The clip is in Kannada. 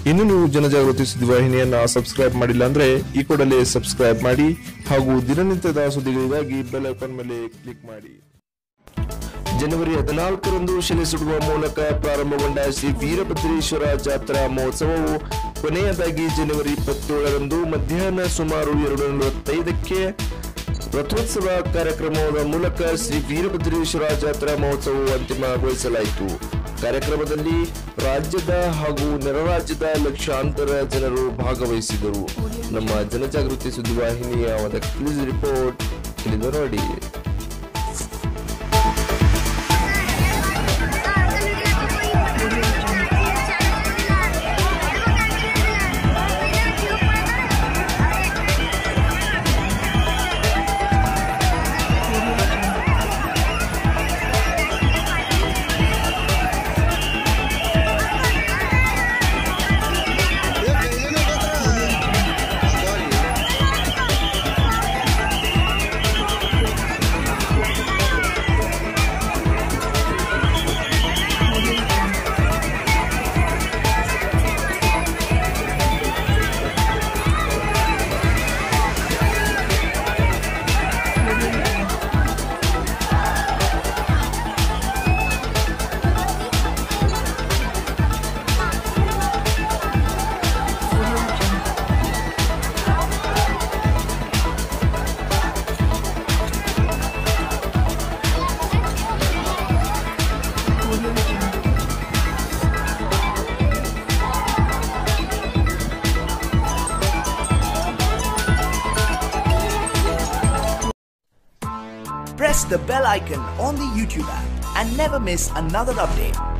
ಇನ್ನು ನೀವು ಜನಜಾಗೃತಿ ಸುದ್ದಿವಾಹಿನಿಯನ್ನ ಸಬ್ಸ್ಕ್ರೈಬ್ ಮಾಡಿಲ್ಲ ಅಂದ್ರೆ ಈ ಕೂಡಲೇ ಸಬ್ಸ್ಕ್ರೈಬ್ ಮಾಡಿ ಹಾಗೂ ದಿನನಿತ್ಯದ ಸುದ್ದಿಗಳಿಗಾಗಿ ಬೆಲ್ ಐಕಾನ್ ಮೇಲೆ ಕ್ಲಿಕ್ ಮಾಡಿ ಜನವರಿ ಹದಿನಾಲ್ಕರಂದು ಶಿಲೆ ಸುಡುವ ಮೂಲಕ ಪ್ರಾರಂಭಗೊಂಡ ಶ್ರೀ ವೀರಭದ್ರೇಶ್ವರ ಜಾತ್ರಾ ಮಹೋತ್ಸವವು ಕೊನೆಯದಾಗಿ ಜನವರಿ ಇಪ್ಪತ್ತೇಳರಂದು ಮಧ್ಯಾಹ್ನ ಸುಮಾರು ಎರಡು ನಲವತ್ತೈದಕ್ಕೆ ರಥೋತ್ಸವ ಕಾರ್ಯಕ್ರಮದ ಮೂಲಕ ಶ್ರೀ ವೀರಭದ್ರೇಶ್ವರ ಜಾತ್ರಾ ಮಹೋತ್ಸವವು ಅಂತಿಮಗೊಳಿಸಲಾಯಿತು ಕಾರ್ಯಕ್ರಮದಲ್ಲಿ ರಾಜ್ಯದ ಹಾಗೂ ನೆರ ರಾಜ್ಯದ ಲಕ್ಷಾಂತರ ಜನರು ಭಾಗವಹಿಸಿದರು ನಮ್ಮ ಜನಜಾಗೃತಿ ಸುದ್ದಿವಾಹಿನಿಯ ಒಂದು ಕ್ಲೀಸ್ ರಿಪೋರ್ಟ್ ಇಲ್ಲಿಂದ ನೋಡಿ press the bell icon on the YouTube app and never miss another update.